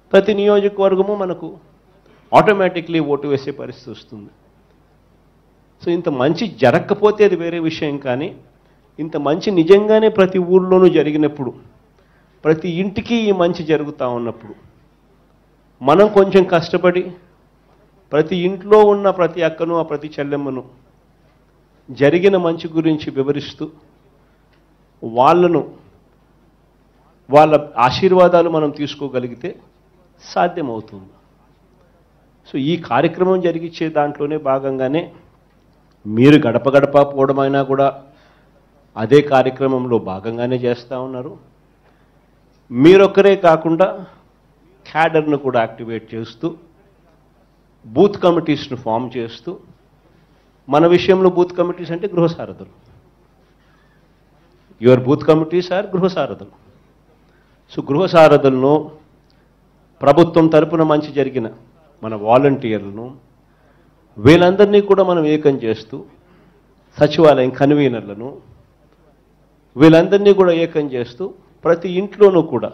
ప్రతి నియోజకవర్గము మనకు automatically vote వేసే పరిస్థితి వస్తుంది సో ఇంత మంచి జరగకపోతే అది వేరే విషయం కానీ ఇంత మంచి నిజంగానే ప్రతి ఊళ్ళోనూ జరిగినప్పుడు ప్రతి ఇంటికి ఈ మంచి జరుగుతూ ఉన్నప్పుడు మనం కొంచెం కష్టపడి ప్రతి ఇంట్లో ఉన్న ప్రతి అక్కను ఆ ప్రతి చెల్లెమ్మను జరిగిన మంచి గురించి వివరిస్తూ వాళ్ళను వాళ్ళ ఆశీర్వాదాలు మనం తీసుకోగలిగితే సాధ్యమవుతుంది సో ఈ కార్యక్రమం జరిగించే దాంట్లోనే భాగంగానే మీరు గడప గడప పోవడమైనా కూడా అదే కార్యక్రమంలో భాగంగానే చేస్తూ ఉన్నారు మీరొక్కరే కాకుండా క్యాడర్ను కూడా యాక్టివేట్ చేస్తూ బూత్ కమిటీస్ను ఫామ్ చేస్తూ మన విషయంలో బూత్ కమిటీస్ అంటే గృహసారథులు యువర్ బూత్ కమిటీస్ ఆర్ గృహసారథులు సో గృహసారథులను ప్రభుత్వం తరపున మంచి జరిగిన మన వాలంటీర్లను వీళ్ళందరినీ కూడా మనం ఏకం చేస్తూ సచివాలయం కన్వీనర్లను వీళ్ళందరినీ కూడా ఏకం చేస్తూ ప్రతి ఇంట్లోనూ కూడా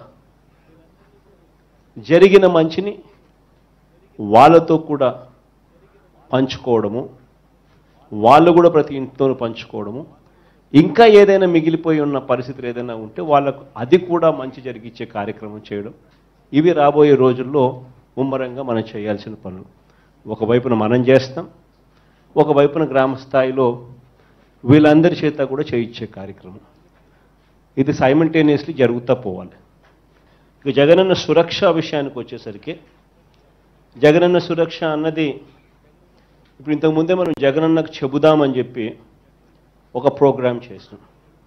జరిగిన మంచిని వాళ్ళతో కూడా పంచుకోవడము వాళ్ళు కూడా ప్రతి ఇంట్లోనూ పంచుకోవడము ఇంకా ఏదైనా మిగిలిపోయి ఉన్న పరిస్థితులు ఏదైనా ఉంటే వాళ్ళకు అది కూడా మంచి జరిగించే కార్యక్రమం చేయడం ఇవి రాబోయే రోజుల్లో ముమ్మరంగా మనం చేయాల్సిన పనులు ఒకవైపున మనం చేస్తాం ఒకవైపున గ్రామ స్థాయిలో వీళ్ళందరి చేత కూడా చేయించే కార్యక్రమం ఇది సైమల్టేనియస్లీ జరుగుతూ పోవాలి ఇక జగనన్న సురక్ష విషయానికి వచ్చేసరికి జగనన్న సురక్ష అన్నది ఇప్పుడు ఇంతకుముందే మనం జగనన్నకు చెబుదామని చెప్పి ఒక ప్రోగ్రాం చేసాం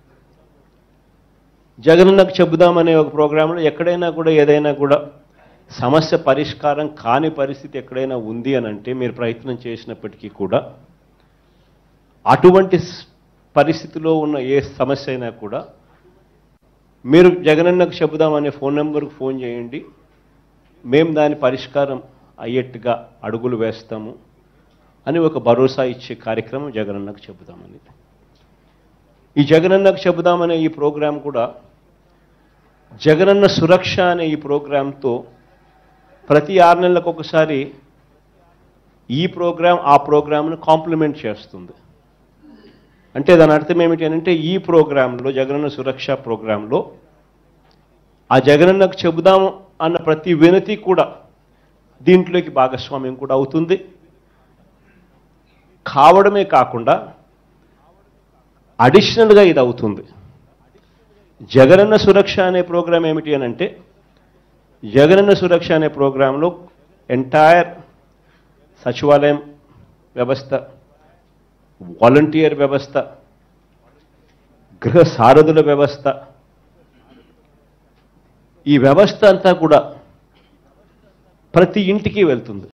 జగనన్నకు చెబుదామనే ఒక ప్రోగ్రాంలో ఎక్కడైనా కూడా ఏదైనా కూడా సమస్య పరిష్కారం కాని పరిస్థితి ఎక్కడైనా ఉంది అని అంటే మీరు ప్రయత్నం చేసినప్పటికీ కూడా అటువంటి స్- పరిస్థితిలో ఉన్న ఏ సమస్య అయినా కూడా మీరు జగనన్నకు చెబుదామనే ఫోన్ నెంబర్కి ఫోన్ చేయండి మేము దాని పరిష్కారం అయ్యేట్టుగా అడుగులు వేస్తాము అని ఒక భరోసా ఇచ్చే కార్యక్రమం జగనన్నకు చెబుదామని ఈ జగనన్నకు చెబుదామనే ఈ ప్రోగ్రాం కూడా జగనన్న సురక్ష అనే ఈ ప్రోగ్రాంతో ప్రతి ఆరు నెలలకు ఒకసారి ఈ ప్రోగ్రాం ఆ ప్రోగ్రామ్ను కాంప్లిమెంట్ చేస్తుంది అంటే దాని అర్థం ఏమిటి అని అంటే ఈ ప్రోగ్రాంలో జగనన్న సురక్ష ప్రోగ్రాంలో ఆ జగనన్నకు చెబుదాము అన్న ప్రతి వినతి కూడా దీంట్లోకి భాగస్వామ్యం కూడా అవుతుంది కావడమే కాకుండా అడిషనల్గా ఇది అవుతుంది జగనన్న సురక్ష అనే ప్రోగ్రాం ఏమిటి అని అంటే జగనన్న సురక్ష అనే ప్రోగ్రాంలో ఎంటైర్ సచివాలయం వ్యవస్థ వాలంటీర్ వ్యవస్థ గృహ సారథుల వ్యవస్థ ఈ వ్యవస్థ అంతా కూడా ప్రతి ఇంటికి వెళ్తుంది